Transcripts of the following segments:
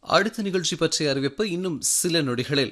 அடுத்த நிகழ்ச்சி பற்றிய அறிவிப்பு இன்னும் சில நொடிகளில்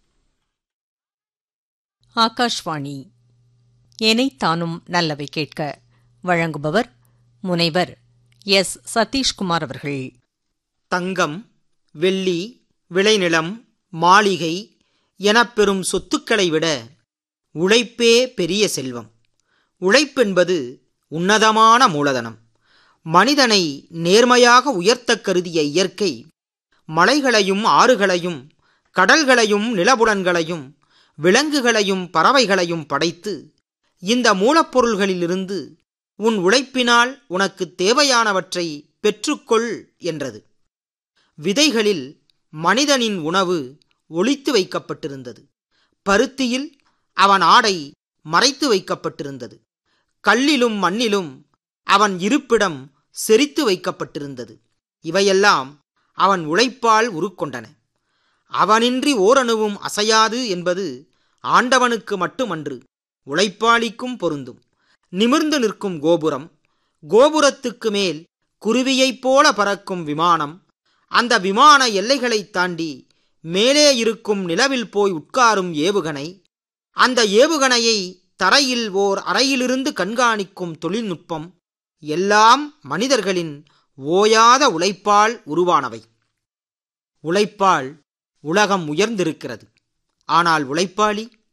ஆகாஷ்வாணி எனைத்தானும் நல்லவை கேட்க வழங்குபவர் முனைவர் எஸ் சதீஷ்குமார் அவர்கள் தங்கம் வெள்ளி விளைநிலம் மாளிகை எனப் பெறும் சொத்துக்களை விட உழைப்பே பெரிய செல்வம் உழைப்பென்பது உன்னதமான மூலதனம் மனிதனை நேர்மையாக உயர்த்தக் கருதிய இயற்கை மலைகளையும் ஆறுகளையும் கடல்களையும் நிலபுலன்களையும் விலங்குகளையும் பறவைகளையும் படைத்து இந்த மூலப்பொருள்களிலிருந்து உன் உழைப்பினால் உனக்கு தேவையானவற்றை பெற்றுக்கொள் என்றது விதைகளில் மனிதனின் உணவு ஒளித்து வைக்கப்பட்டிருந்தது பருத்தியில் அவன் ஆடை மறைத்து வைக்கப்பட்டிருந்தது கல்லிலும் மண்ணிலும் அவன் இருப்பிடம் செறித்து வைக்கப்பட்டிருந்தது இவையெல்லாம் அவன் உழைப்பால் உருக்கொண்டன அவனின்றி ஓரணுவும் அசையாது என்பது ஆண்டவனுக்கு மட்டுமன்று உழைப்பாளிக்கும் பொருந்தும் நிமிர்ந்து நிற்கும் கோபுரம் கோபுரத்துக்கு மேல் குருவியைப் போல பறக்கும் விமானம் அந்த விமான எல்லைகளைத் தாண்டி மேலே இருக்கும் நிலவில் போய் உட்காரும் ஏவுகணை அந்த ஏவுகணையை தரையில் ஓர் அறையிலிருந்து கண்காணிக்கும் தொழில்நுட்பம் எல்லாம் மனிதர்களின் ஓயாத உழைப்பால் உருவானவை உழைப்பால் உலகம் உயர்ந்திருக்கிறது ஆனால் உழைப்பாளி